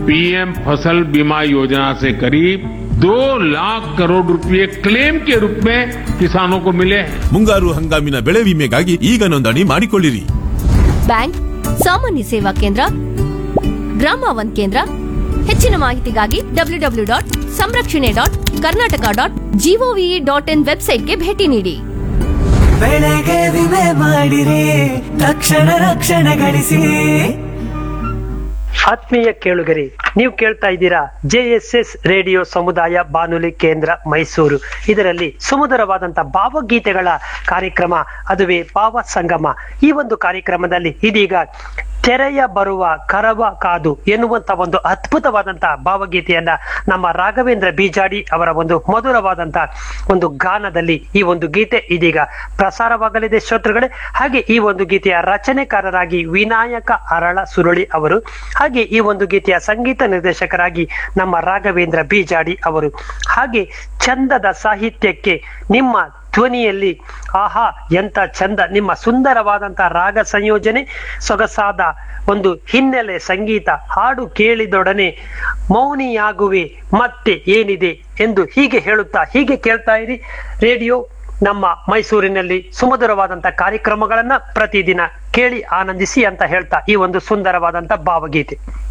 PM फसल बीमा योजना से करीब दो लाख करोड़ रुपए क्लेम के रूप में किसानों को मिले हैं ಮುಂಗಾರು ಹಂಗಾಮಿನ ಬೆಳೆ ವಿಮೆಗಾಗಿ ಈಗ ನೋಂದಣಿ ಮಾಡಿಕೊಳ್ಳಿರಿ ಬ್ಯಾಂಕ್ ಸಾಮಾನ್ಯ ಸೇವಾ ಕೇಂದ್ರ ಗ್ರಾಮ ಒನ್ ಕೇಂದ್ರ ಹೆಚ್ಚಿನ ಮಾಹಿತಿಗಾಗಿ ಡಬ್ಲ್ಯೂ ಡಬ್ಲ್ಯೂ ಡಾಟ್ ಸಂರಕ್ಷಣೆ dot Karnataka dot GOV dot in ವೆಬ್ಸೈಟ್ಗೆ ಭೇಟಿ ನೀಡಿ ಬೆಳೆಗೆ ವಿಮೆ ಮಾಡಿರಿ ತಕ್ಷಣ ರಕ್ಷಣೆ ಗಳಿಸಿ ಆತ್ಮೀಯ ಕೇಳುಗರಿ ನೀವು ಕೇಳ್ತಾ ಇದ್ದೀರಾ ಜೆಎಸ್ಎಸ್ ರೇಡಿಯೋ ಸಮುದಾಯ ಬಾನುಲಿ ಕೇಂದ್ರ ಮೈಸೂರು ಇದರಲ್ಲಿ ಸುಮಧುರವಾದಂತ ಭಾವಗೀತೆಗಳ ಕಾರ್ಯಕ್ರಮ ಅದುವೇ ಭಾವ ಸಂಗಮ ಈ ಒಂದು ಕಾರ್ಯಕ್ರಮದಲ್ಲಿ ಇದೀಗ ತೆರೆಯ ಬರುವ ಕರವ ಕಾದು ಎನ್ನುವಂತ ಒಂದು ಅದ್ಭುತವಾದಂತಹ ಭಾವಗೀತೆಯನ್ನ ನಮ್ಮ ರಾಘವೇಂದ್ರ ಬೀಜಾಡಿ ಅವರ ಒಂದು ಮಧುರವಾದಂತ ಒಂದು ಗಾನದಲ್ಲಿ ಈ ಒಂದು ಗೀತೆ ಇದೀಗ ಪ್ರಸಾರವಾಗಲಿದೆ ಶ್ರೋತೃಗಳೇ ಹಾಗೆ ಈ ಒಂದು ಗೀತೆಯ ರಚನೆಕಾರರಾಗಿ ವಿನಾಯಕ ಅರಳ ಸುರುಳಿ ಅವರು ಹಾಗೆ ಈ ಒಂದು ಗೀತೆಯ ಸಂಗೀತ ನಿರ್ದೇಶಕರಾಗಿ ನಮ್ಮ ರಾಘವೇಂದ್ರ ಬೀಜಾಡಿ ಅವರು ಹಾಗೆ ಚಂದದ ಸಾಹಿತ್ಯಕ್ಕೆ ನಿಮ್ಮ ಧ್ವನಿಯಲ್ಲಿ ಆಹಾ ಎಂತ ಚಂದ ನಿಮ್ಮ ಸುಂದರವಾದಂತಹ ರಾಗ ಸಂಯೋಜನೆ ಸೊಗಸಾದ ಒಂದು ಹಿನ್ನೆಲೆ ಸಂಗೀತ ಹಾಡು ಕೇಳಿದೊಡನೆ ಮೌನಿಯಾಗುವೆ ಮತ್ತೆ ಏನಿದೆ ಎಂದು ಹೀಗೆ ಹೇಳುತ್ತಾ ಹೀಗೆ ಕೇಳ್ತಾ ಇರಿ ರೇಡಿಯೋ ನಮ್ಮ ಮೈಸೂರಿನಲ್ಲಿ ಸುಮಧುರವಾದಂತ ಕಾರ್ಯಕ್ರಮಗಳನ್ನ ಪ್ರತಿದಿನ ಕೇಳಿ ಆನಂದಿಸಿ ಅಂತ ಹೇಳ್ತಾ ಈ ಒಂದು ಸುಂದರವಾದಂತ ಭಾವಗೀತೆ